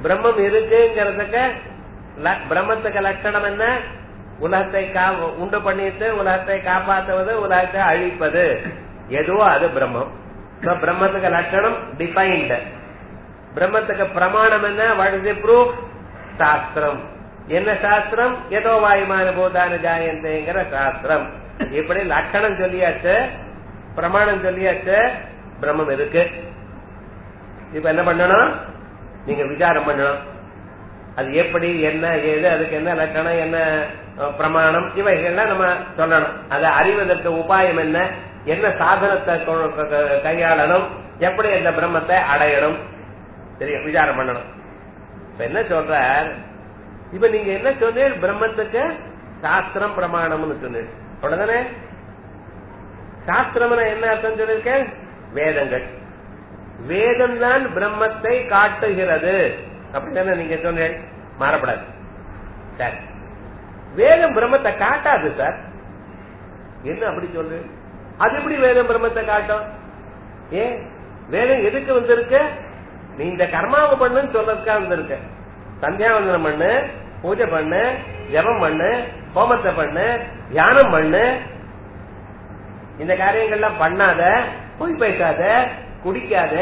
பிரம்மம் இருக்குங்கிறதுக்கு ல- பிரம்மத்துக்கு லட்சணம் என்ன உலகத்தை கா- உண்டு பண்ணிட்டு உலகத்தை காப்பாற்றுவது உலகத்தை அழிப்பது எதுவோ அது பிரம்மம் So, பிரம்மத்துக்கு லட்சணம் டிஃபைன்டு பிரம்மத்துக்கு பிரமாணம் என்ன வாட் இஸ் ப்ரூஃப் சாஸ்திரம் என்ன சாஸ்திரம் ஏதோ வாயுமான பூதான ஜாயந்தேங்கிற சாஸ்திரம் இப்படி லட்சணம் சொல்லியாச்சு பிரமாணம் சொல்லியாச்சு பிரம்மம் இருக்கு இப்ப என்ன பண்ணணும் நீங்க விசாரம் பண்ணணும் அது எப்படி என்ன ஏது அதுக்கு என்ன லட்சணம் என்ன அஹ், பிரமாணம் இவைகள்லாம் நம்ம சொல்லணும் அதை அறிவதற்கு உபாயம் என்ன என்ன சாதனத்தை கொ- க- க- கையாளணும் எப்படி அந்த பிரம்மத்தை அடையணும் தெரியும் விசாரம் பண்ணணும் இப்ப என்ன சொல்றார் இப்ப நீங்க என்ன சொன்னீர் பிரம்மத்துக்கு சாஸ்திரம் பிரமாணம்னு சொன்னீர் அவ்வளவுதானே சாஸ்திரம்னா என்ன அர்த்தம் சொல்லியிருக்கேன் வேதங்கள் வேதம் தான் பிரம்மத்தை காட்டுகிறது அப்படித்தானே நீங்க சொன்னீங்க மாறப்படாது சரி வேதம் பிரம்மத்தை காட்டாது சார் என்ன அப்படி சொல்லு அது எப்படி வேதம் பிரம்மத்தை காட்டும் ஏ வேதம் எதுக்கு வந்திருக்கு நீ இந்த கர்மாவை பண்ணுன்னு சொல்றதுக்காக வந்திருக்க சந்தியாவந்தனம் பண்ணு பூஜை பண்ணு ஜபம் பண்ணு ஹோமத்தை பண்ணு தியானம் பண்ணு இந்த காரியங்கள்லாம் பண்ணாத பொய் பேசாத குடிக்காத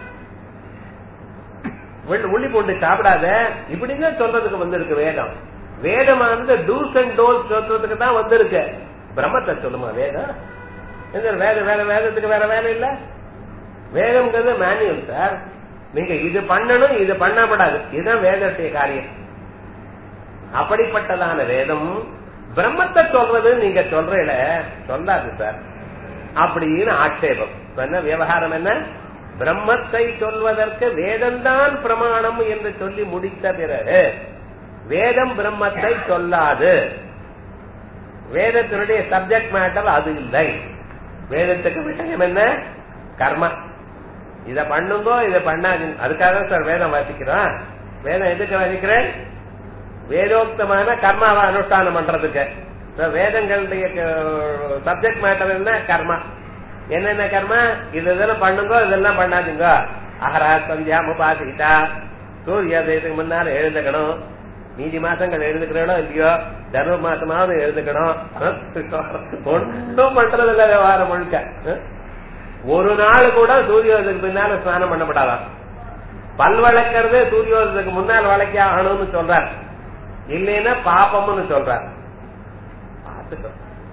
வெள்ள- உள்ளி பூண்டு சாப்பிடாத இப்படிதான் சொல்றதுக்கு வந்திருக்கு வேதம் வேதமானது டூஸ் அண்ட் டோஸ் சொல்றதுக்கு தான் வந்திருக்கு பிரம்மத்தை சொல்லுமா வேதம் என்ன வேத வேற வேதத்துக்கு வேற வேலை இல்ல வேதம்ங்கிறது மேனுவல் சார் நீங்க இது பண்ணணும் இது பண்ணப்படாது இதுதான் வேதத்துடைய காரியம் அப்படிப்பட்டதான வேதம் பிரம்மத்தை சொல்றது நீங்க சொல்றீல சொல்லாது சார் அப்படின்னு ஆட்சேபம் இப்ப என்ன விவகாரம் என்ன பிரம்மத்தை சொல்வதற்கு வேதம்தான் பிரமாணம் என்று சொல்லி முடித்த பிறகு வேதம் பிரம்மத்தை சொல்லாது வேதத்தினுடைய சப்ஜெக்ட் மேட்டர் அது இல்லை வேதத்துக்கு விஷயம் என்ன கர்மா இத பண்ணுங்கோ இத பண்ணாதீங்க அதுக்காக சார் வேதம் வாசிக்கிறோம் வேதம் எதுக்கு வாசிக்கிறேன் வேதோக்தமான கர்மாவை அனுஷ்டானம் பண்றதுக்கு So, வேதங்களுடைய சப்ஜெக்ட் மேட்டர் என்ன கர்மா என்னென்ன கர்மா இது இதெல்லாம் பண்ணுங்க இதெல்லாம் பண்ணாதீங்க அகரா சந்தியா முபாசிதா சூரிய உதயத்துக்கு முன்னால எழுந்துக்கணும் மீதி மாசங்கள் எழுதுக்கிறோம் இல்லையோ தர்ம மாசமாவது எழுதுக்கணும் ஒன்றும் பண்றது இல்ல விவகாரம் முழுக்க ஒரு நாள் கூட சூரியோதயத்துக்கு பின்னால ஸ்நானம் பண்ணப்படாதான் பல் வளர்க்கறதே சூரியோதயத்துக்கு முன்னால் வளைக்க ஆகணும்னு சொல்றார் இல்லைன்னா பாப்பம்னு சொல்றார் பார்த்துட்டோம்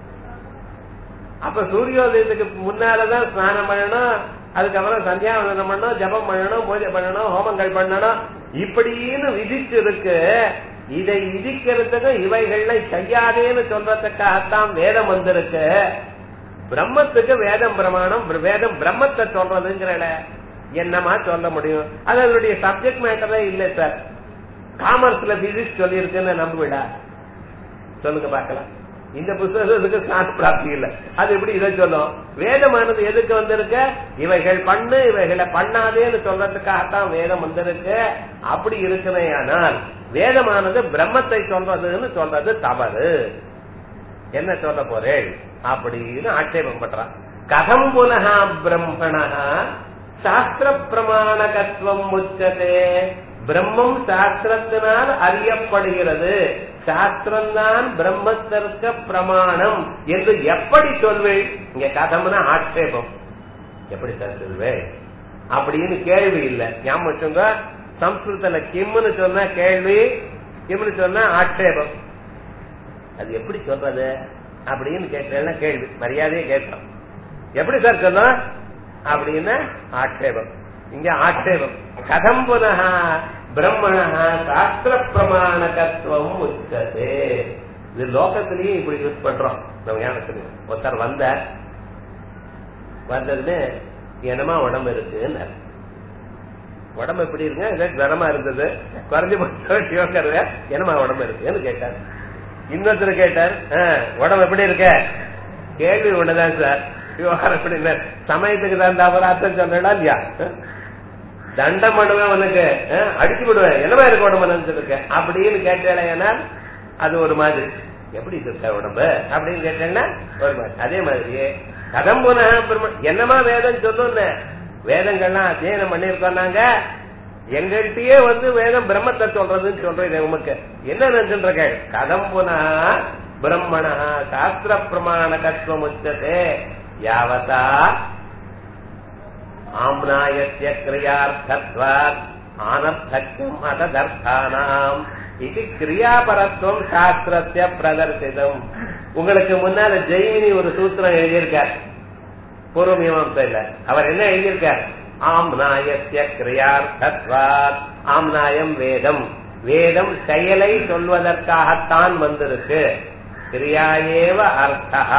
அப்ப சூரியோதயத்துக்கு முன்னாலதான் ஸ்நானம் பண்ணணும் அதுக்கப்புறம் சந்தியாவந்தனம் பண்ணணும் ஜபம் பண்ணணும் பூஜை பண்ணணும் ஹோமங்கள் பண்ணணும் இப்படின்னு விதிச்சிருக்கு இதை விதிக்கிறதுக்கு இவைகள்ல செய்யாதேன்னு சொல்றதுக்காகத்தான் வேதம் வந்திருக்கு பிரம்மத்துக்கு வேதம் பிரமாணம் வேதம் பிரம்மத்தை சொல்றதுங்கிற என்னமா சொல்ல முடியும் அது அதனுடைய சப்ஜெக்ட் மேட்டரே இல்லை சார் காமர்ஸ்ல பிசிக்ஸ் சொல்லியிருக்குன்னு நம்புவிடா சொல்லுங்க பார்க்கலாம் இந்த புத்தகத்துக்கு ஸ்நான பிராப்தி இல்ல அது எப்படி இதை சொல்லும் வேதமானது எதுக்கு வந்திருக்க இவைகள் பண்ணு இவைகளை பண்ணாதேன்னு சொல்றதுக்காகத்தான் வேதம் வந்திருக்கு அப்படி இருக்குமே ஆனால் வேதமானது பிரம்மத்தை சொல்றதுன்னு சொல்றது தவறு என்ன சொல்ல போறேன் அப்படின்னு ஆட்சேபம் பண்றான் கதம் புனகா பிரம்மணா சாஸ்திர பிரமாணகத்துவம் உச்சதே பிரம்மம் சாஸ்திரத்தினால் அறியப்படுகிறது சாஸ்திரம்தான் பிரம்மத்திற்கு பிரமாணம் என்று எப்படி சொல்வேன் இங்க கதம்னா ஆட்சேபம் எப்படி சார் சொல்வேன் அப்படின்னு கேள்வி இல்ல ஞாபகம் வச்சுங்க சம்ஸ்கிருதத்துல கிம்னு சொன்னா கேள்வி கிம்னு சொன்னா ஆட்சேபம் அது எப்படி சொல்றது அப்படின்னு கேட்டேன்னா கேள்வி மரியாதையே கேட்டோம் எப்படி சார் சொன்னோம் அப்படின்னு ஆட்சேபம் இங்க ஆட்சேபம் கதம் புனக பிரம்மண சாஸ்திர பிரமாணகத்துவம் உச்சதே இது லோகத்திலேயே இப்படி யூஸ் பண்றோம் நம்ம ஞானத்துல ஒருத்தர் வந்த வந்ததுன்னு என்னமா உடம்பு இருக்குன்னு உடம்பு எப்படி இருங்க ஏதோ ஜரமா இருந்தது குறைஞ்சு போச்சு என்னமா உடம்பு இருக்குன்னு கேட்டார் இன்னொருத்தர் கேட்டார் "ஆ, உடம்பு எப்படி இருக்க கேள்வி ஒண்ணுதான் சார் விவகாரம் எப்படி இல்ல சமயத்துக்கு தான் அபராத்தம் சொல்றா இல்லையா தண்டம் பண்ணுவேன் உனக்கு ஆ, அடிச்சு விடுவேன் என்னமா இருக்க உடம்பு நினைச்சிருக்க அப்படின்னு கேட்டேன்னா அது ஒரு மாதிரி எப்படி இருக்க உடம்பு அப்படின்னு கேட்டேன்னா ஒரு மாதிரி அதே மாதிரியே கதம் போன என்னமா வேதம் சொல்லுன்னு வேதங்கள்லாம் அத்தியனம் பண்ணிருக்கோம் நாங்க எங்கள்கிட்டயே வந்து வேதம் பிரம்மத்தை சொல்றதுன்னு சொல்றேன் உமக்கு என்ன நினைச்சுன்ற கேள் கதம் புனா பிரம்மண சாஸ்திர பிரமாண கத்துவம் உச்சதே யாவதா ஆம்னாயஸ்ய கிரியார்த்தத்வாத் ஆனர்த்தக்கம் அததர்த்தானாம் இது கிரியாபரத்துவம் சாஸ்திரத்திய பிரதர்சிதம் உங்களுக்கு முன்னால ஜெயினி ஒரு சூத்திரம் எழுதியிருக்கார் பூர்வமீமாசையில அவர் என்ன எழுதியிருக்கார் ஆம்னாயஸ்ய கிரியார்த்தத்வாத் ஆம்னாயம் வேதம் வேதம் செயலை சொல்வதற்காகத்தான் வந்திருக்கு கிரியாயேவ அர்த்தா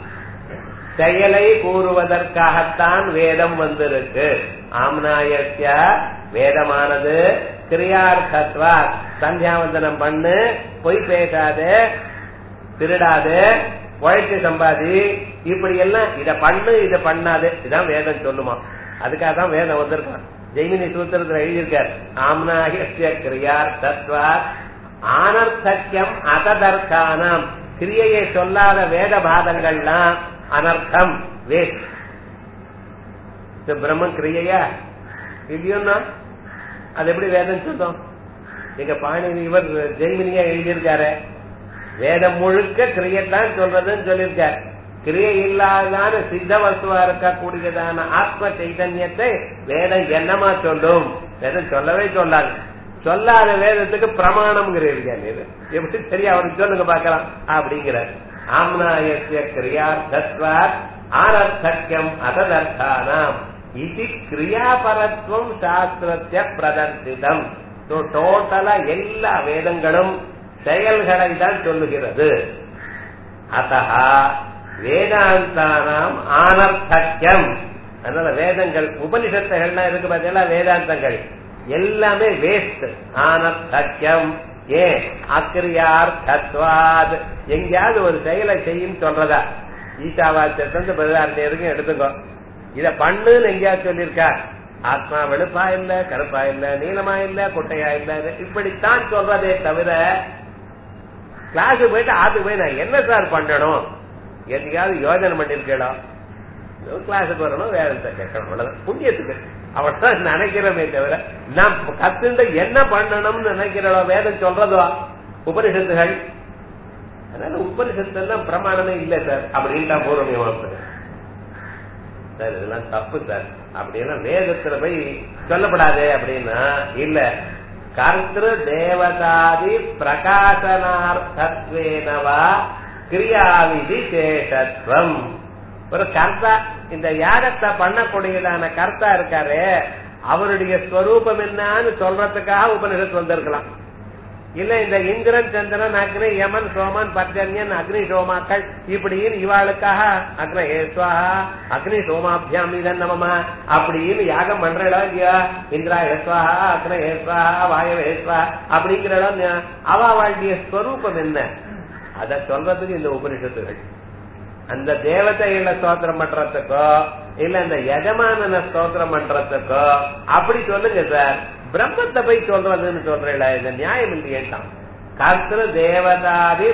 செயலை கூறுவதற்காகத்தான் வேதம் வந்திருக்கு ஆம்னாயஸ்ய வேதமானது கிரியார்த்தத்வா சந்தியாவந்தனம் பண்ணு பொய் பேசாதே திருடாது உழைச்சு சம்பாதி இப்படி எல்லாம் இத பண்ணு இத பண்ணாது இதான் வேதம் சொல்லுமா அதுக்காக தான் வேதம் வந்திருக்கான் ஜெய்மினி சூத்திரத்தில் எழுதியிருக்கார் ஆம்னாயஸ்ய கிரியார்த்தத்வா ஆனர்த்தக்கியம் அததர்க்கானாம் கிரியையை சொல்லாத வேத பாதங்கள்லாம் அனர்த்தம் வேஸ்ட் இது பிரம்மன் கிரியையா இல்லையோன்னா அது எப்படி வேதம் சொல்லும் எங்க பாணி இவர் ஜெய்மினியா எழுதியிருக்காரு வேதம் முழுக்க கிரியைத்தான் சொல்றதுன்னு சொல்லியிருக்காரு கிரியை இல்லாதான சித்த வசுவா இருக்கக்கூடியதான ஆத்ம சைதன்யத்தை வேதம் என்னமா சொல்லும் வேதம் சொல்லவே சொல்லாது சொல்லாத வேதத்துக்கு பிரமாணம்ங்கிறீங்க எப்படி சரி அவருக்கு சொல்லுங்க பாக்கலாம் அப்படிங்கிறார் ஆம்னாயசிய கிரியார்த்தத்வாத் ஆனர்த்தக்கியம் அததர்த்தானாம் இது கிரியாபரத்துவம் சாஸ்திரத்திய பிரதர்சிதம் டோட்டலா எல்லா வேதங்களும் செயல்களை தான் சொல்லுகிறது அத்த வேதாந்தானாம் ஆனர்த்தக்கியம் அதனால வேதங்கள் உபனிஷத்துகள்லாம் இருக்கு பார்த்தீங்களா வேதாந்தங்கள் எல்லாமே வேஸ்ட் ஆனர்த்தக்கியம் ஏன் அக்கிரியார்த்தத்வாத் எங்கேயாவது ஒரு செயலை செய்யும் சொல்றதா ஈசாவாச்சத்திலிருந்து பதினாறு வரைக்கும் எடுத்துக்கோ இத பண்ணுன்னு எங்கேயாவது சொல்லியிருக்கா ஆத்மா வெளுப்பா இல்ல கருப்பா இல்ல நீளமா இல்ல குட்டையா இல்ல இப்படித்தான் சொல்றதே தவிர கிளாஸுக்கு போயிட்டு ஆத்துக்கு போய் நான் என்ன சார் பண்ணணும் எதையாவது யோஜனை பண்ணிருக்கேடா கிளாஸுக்கு வரணும் வேதத்தை கேட்கணும் அவ்வளவுதான் புண்ணியத்துக்கு அவன் நினைக்கிறமே தவிர நான் கத்துண்டு என்ன பண்ணணும்னு நினைக்கிறோம் வேதம் சொல்றதோ உபனிஷத்துகள் அதனால உபனிஷத்து எல்லாம் பிரமாணமே இல்ல சார் அப்படின்ட்டா பூர்வம் சார் இதெல்லாம் தப்பு சார் அப்படின்னா வேதத்துல போய் சொல்லப்படாதே அப்படின்னா இல்ல கர்த்திரு தேவதாதி பிரகாசனார்த்தத்வேனவா கிரியாவிதி சேஷத்வம் ஒரு கர்த்தா இந்த யாகத்தை பண்ணக்கூடியதான கர்த்தா இருக்காரு அவருடைய ஸ்வரூபம் என்னன்னு சொல்றதுக்காக உபனிஷத்து வந்திருக்கலாம் இல்ல இந்த இந்திரன் சந்திரன் அக்னி யமன் சோமன் பர்ஜன்யன் அக்னி சோமாக்கள் இப்படின்னு இவாளுக்காக அக்ன ஏஸ்வாஹா அக்னி சோமாபியாம் இதன் நமமா அப்படின்னு யாகம் பண்றா இல்லையா இந்திரா ஏஸ்வாஹா அக்ன ஏஸ்வாஹா வாயவ ஏஸ்வா அப்படிங்கிற இடம் அவ அவளுடைய ஸ்வரூபம் என்ன அத சொல்றதுக்கு இந்த உபனிஷத்துகள் அந்த தேவதைகளை ஸ்தோத்திரம் பண்றதுக்கோ இல்ல இந்த எஜமானன ஸ்தோத்திரம் பண்றதுக்கோ அப்படி சொல்லுங்க சார் பிரம்மத்தை போய் சொல்றதுன்னு சொல்றீங்களா இந்த நியாயம் இல்லையேட்டான் கர்த்திரு தேவதாதி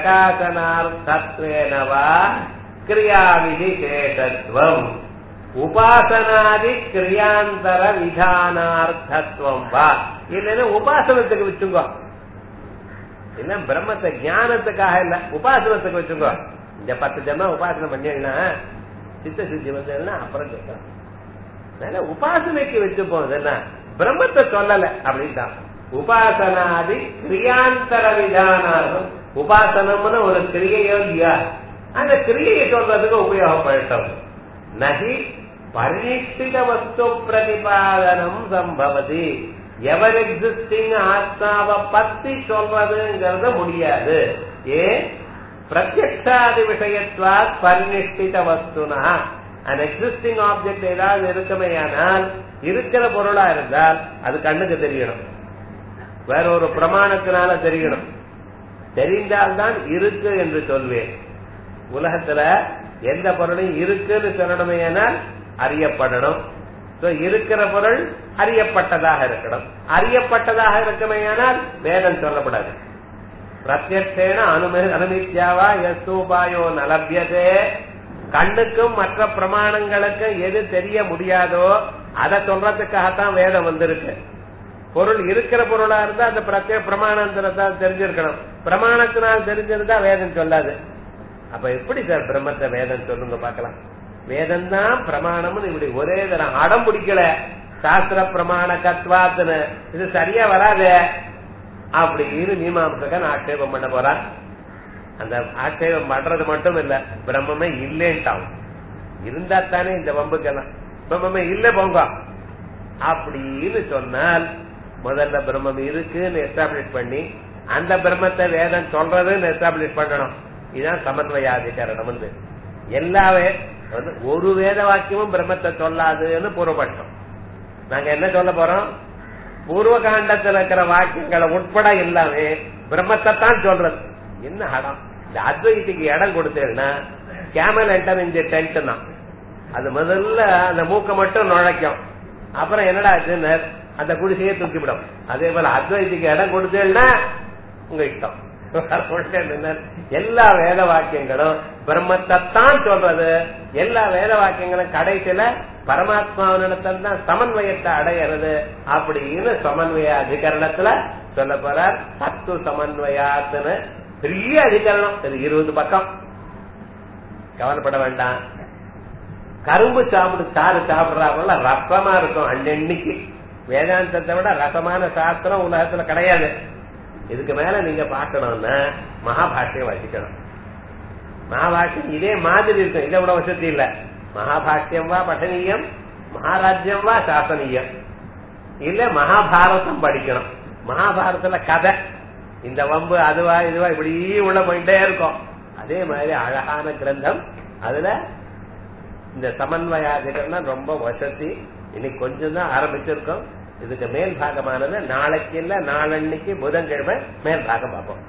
பிரகாசனார்த்தத்வேனவா கிரியாவிதி சேஷத்துவம் உபாசனாதி கிரியாந்தர விதானார்த்தத்துவம் வா இல்லைன்னா உபாசனத்துக்கு வச்சுங்கோ இல்ல பிரம்மத்தை ஞானத்துக்காக இல்ல உபாசனத்துக்கு வச்சுங்கோ இந்த பத்து ஜன்மம் உபாசனை பண்ணீங்கன்னா சித்த சித்தி வந்ததுன்னா அப்புறம் கேட்கலாம் அதனால உபாசனைக்கு வச்சு போகுதுன்னா பிரம்மத்தை சொல்லல அப்படின்ட்டான் உபாசனாதி கிரியாந்தர விதானார்த்தம் உபாசனம்னு ஒரு கிரியையோ இல்லையா அந்த கிரியையை சொல்றதுக்கு உபயோகப்பட்டோம் நகி பரிஷ்டித வஸ்து பிரதிபாதனம் சம்பவதி எவர் எக்ஸிஸ்டிங் ஆத்மாவை பத்தி சொல்றதுங்கிறத முடியாது ஏன் பிரத்யக்ஷாதி விஷயத்வா பரிநிஷ்டித வஸ்துனா an எக்ஸிஸ்டிங் ஆப்ஜெக்ட் ஏதாவது இருக்குமே ஆனால் இருக்கிற பொருளா இருந்தால் அது கண்ணுக்கு தெரியணும் வேற ஒரு பிரமாணத்தினால தெரியணும் தெரிந்தால்தான் இருக்கு என்று சொல்வேன் உலகத்துல எந்த பொருளையும் இருக்குன்னு சொல்லணுமே ஆனால் அறியப்படணும் இருக்கிற பொருள் அறியப்பட்டதாக இருக்கணும் அறியப்பட்டதாக இருக்குமே ஆனால் வேதம் சொல்லப்படாது பிரத்யேன அனுமி அனுமித்யாவா எஸ்தூபாயோ நலபியதே கண்ணுக்கும் மற்ற பிரமாணங்களுக்கும் எது தெரிய முடியாதோ அதை சொல்றதுக்காகத்தான் வேதம் வந்திருக்கு பொருள் இருக்கிற பொருளா இருந்தா அந்த பிரத்யேக பிரமாணத்தினத்தை தெரிஞ்சிருக்கணும் பிரமாணத்தினால் தெரிஞ்சிருந்தா வேதம் சொல்லாது அப்ப எப்படி சார் பிரம்மத்தை வேதம் சொல்லுங்க பாக்கலாம் வேதம் தான் பிரமாணம்னு இப்படி ஒரே தரம் அடம் பிடிக்கல சாஸ்திர பிரமாண கத்வாத்துன்னு இது சரியா வராது அப்படின்னு மீமாம்சகன் ஆட்சேபம் பண்ண போறான் அந்த ஆட்சேபம் பண்றது மட்டும் இல்ல பிரம்மமே இல்லேன்ட்டான் இருந்தா தானே இந்த வம்புக்கெல்லாம் பிரம்மமே இல்ல போங்க அப்படின்னு சொன்னால் முதல்ல பிரம்மம் இருக்குன்னு எஸ்டாப்ளிஷ் பண்ணி அந்த பிரம்மத்தை வேதம் சொல்றதுன்னு எஸ்டாப்ளிஷ் பண்ணணும் இதுதான் சமன்வயாதிகரணம் வந்து எல்லா வே- வந்து ஒரு வேத வாக்கியமும் பிரம்மத்தை சொல்லாதுன்னு பூர்வபட்சம் நாங்க என்ன சொல்ல போறோம் பூர்வ காண்டத்துல இருக்கிற வாக்கியங்களை உட்பட எல்லாமே பிரம்மத்தை தான் சொல்றது என்ன அடம் இந்த அத்வைத்துக்கு இடம் கொடுத்தேன்னா கேமல் என்டர் இந்த டென்ட் தான் அது முதல்ல அந்த மூக்க மட்டும் நுழைக்கும் அப்புறம் என்னடா ஆச்சுன்னு அந்த குடிசையே தூக்கிவிடும் அதே போல அத்வைத்துக்கு இடம் கொடுத்தேன்னா உங்க இஷ்டம் வேற ஒண்ணும் இல்ல. எல்லா வேத வாக்கியங்களும் பிரம்மத்தை தான் சொல்றது எல்லா வேத வாக்கியங்களும் கடைசியில பரமாத்மாவினிடத்தில் தான் சமன்வயத்தை அடையிறது அப்படின்னு சமன்வய அதிகரணத்துல சொல்ல போறார் தத்துவ சமன்வயாத்துன்னு பெரிய அதிகரணம் இது இருபது பக்கம் கவலைப்பட வேண்டாம் கரும்பு சாப்பிடு சாறு சாப்பிடுறாங்கல்ல ரசமா இருக்கும் அன்னன்னைக்கு வேதாந்தத்தை விட ரசமான சாஸ்திரம் உலகத்துல கிடையாது இதுக்கு மேல நீங்க பார்க்கணும்னா மகாபாஷ்யம் வசிக்கணும் மகாபாஷ்யம் இதே மாதிரி இருக்கும் இதை விட வசதி இல்ல மகாபாஷ்யம் வா பఠనீயம் மகாராஜ்யம் வா சாசனீயம் இல்ல மகாபாரதம் படிக்கணும் மகாபாரதத்துல கதை இந்த வம்பு அதுவா இதுவா இப்படி உள்ள போயிட்டே இருக்கும் அதே மாதிரி அழகான கிரந்தம் அதுல இந்த சமன்வயாதிகள்லாம் ரொம்ப வசதி இன்னைக்கு கொஞ்சம் தான் ஆரம்பிச்சிருக்கோம் இதுக்கு மேல் பாகமானது நாளைக்கு இல்ல நாளன்னைக்கு புதன்கிழமை மேல் பாகம் பார்ப்போம்